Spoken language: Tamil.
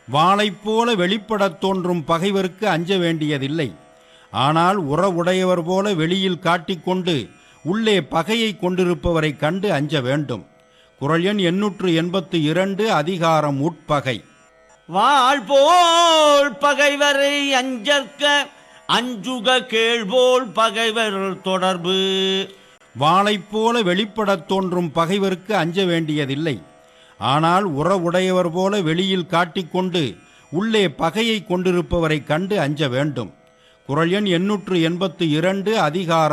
வாளைப் போல வெளிப்படத் தோன்றும் பகைவருக்கு அஞ்ச வேண்டியதில்லை ஆனால் உறவுடையவர் போல வெளியில் காட்டிக்கொண்டு உள்ளே பகையை கொண்டிருப்பவரை கண்டு அஞ்ச வேண்டும் குரல் எண் எண்ணூற்று எண்பத்து இரண்டு அதிகாரம் உட்பகை வாழ்போல் பகைவரை அஞ்சற்க அஞ்சுக கேள்போல் பகைவர் தொடர்பு வாளைப் போல வெளிப்படத் தோன்றும் பகைவருக்கு அஞ்ச வேண்டியதில்லை ஆனால் உறவுடையவர் போல வெளியில் காட்டிக்கொண்டு உள்ளே பகையை கொண்டிருப்பவரை கண்டு அஞ்ச வேண்டும் குரல் எண் எண்ணூற்று எண்பத்து இரண்டு அதிகாரம்